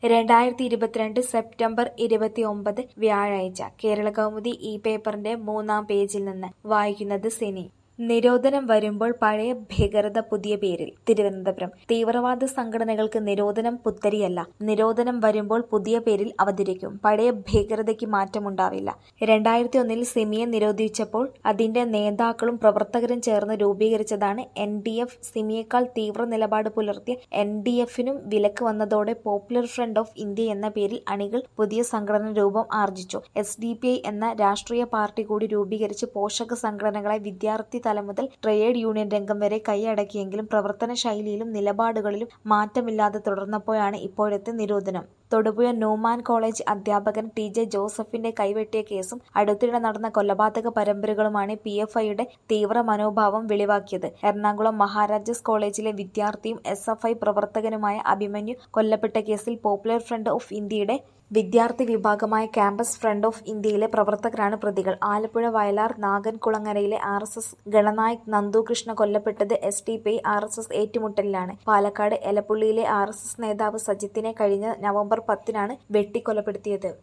രണ്ടായിരത്തി ഇരുപത്തിരണ്ട് സെപ്റ്റംബർ ഇരുപത്തിയൊമ്പത് വ്യാഴാഴ്ച കേരളകൗമുദി ഈ പേപ്പറിന്റെ മൂന്നാം പേജിൽ നിന്ന് വായിക്കുന്നത് സിനി നിരോധനം വരുമ്പോൾ പഴയ ഭീകരത പുതിയ പേരിൽ തിരുവനന്തപുരം തീവ്രവാദ സംഘടനകൾക്ക് നിരോധനം പുത്തരിയല്ല നിരോധനം വരുമ്പോൾ പുതിയ പേരിൽ അവതരിക്കും പഴയ ഭീകരതയ്ക്ക് മാറ്റമുണ്ടാവില്ല രണ്ടായിരത്തി ഒന്നിൽ സിമിയെ നിരോധിച്ചപ്പോൾ അതിന്റെ നേതാക്കളും പ്രവർത്തകരും ചേർന്ന് രൂപീകരിച്ചതാണ് എൻ ഡി എഫ് സിമിയേക്കാൾ തീവ്ര നിലപാട് പുലർത്തിയ എൻ ഡി എഫിനും വിലക്ക് വന്നതോടെ പോപ്പുലർ ഫ്രണ്ട് ഓഫ് ഇന്ത്യ എന്ന പേരിൽ അണികൾ പുതിയ സംഘടന രൂപം ആർജിച്ചു എസ് ഡി പി ഐ എന്ന രാഷ്ട്രീയ പാർട്ടി കൂടി രൂപീകരിച്ച് പോഷക സംഘടനകളെ വിദ്യാർത്ഥി തലം മുതൽ ട്രേഡ് യൂണിയൻ രംഗം വരെ കൈയടക്കിയെങ്കിലും പ്രവർത്തന ശൈലിയിലും നിലപാടുകളിലും മാറ്റമില്ലാതെ തുടർന്നപ്പോഴാണ് ഇപ്പോഴത്തെ നിരോധനം തൊടുപുഴ ന്യൂമാൻ കോളേജ് അധ്യാപകൻ ടി ജെ ജോസഫിന്റെ കൈവെട്ടിയ കേസും അടുത്തിടെ നടന്ന കൊലപാതക പരമ്പരകളുമാണ് പി എഫ് ഐയുടെ തീവ്ര മനോഭാവം വെളിവാക്കിയത് എറണാകുളം മഹാരാജാസ് കോളേജിലെ വിദ്യാർത്ഥിയും എസ് എഫ് ഐ പ്രവർത്തകനുമായ അഭിമന്യു കൊല്ലപ്പെട്ട കേസിൽ പോപ്പുലർ ഫ്രണ്ട് ഓഫ് ഇന്ത്യയുടെ വിദ്യാർത്ഥി വിഭാഗമായ ക്യാമ്പസ് ഫ്രണ്ട് ഓഫ് ഇന്ത്യയിലെ പ്രവർത്തകരാണ് പ്രതികൾ ആലപ്പുഴ വയലാർ നാഗൻകുളങ്ങരയിലെ R S S Gananayak Nandukrishna കൊല്ലപ്പെട്ടത് S T P R S S ഏറ്റുമുട്ടലിലാണ് പാലക്കാട് എലപ്പുള്ളിയിലെ ആർ എസ് എസ് നേതാവ് സജിത്തിനെ കഴിഞ്ഞ നവംബർ പത്തിനാണ് വെട്ടിക്കൊലപ്പെടുത്തിയത്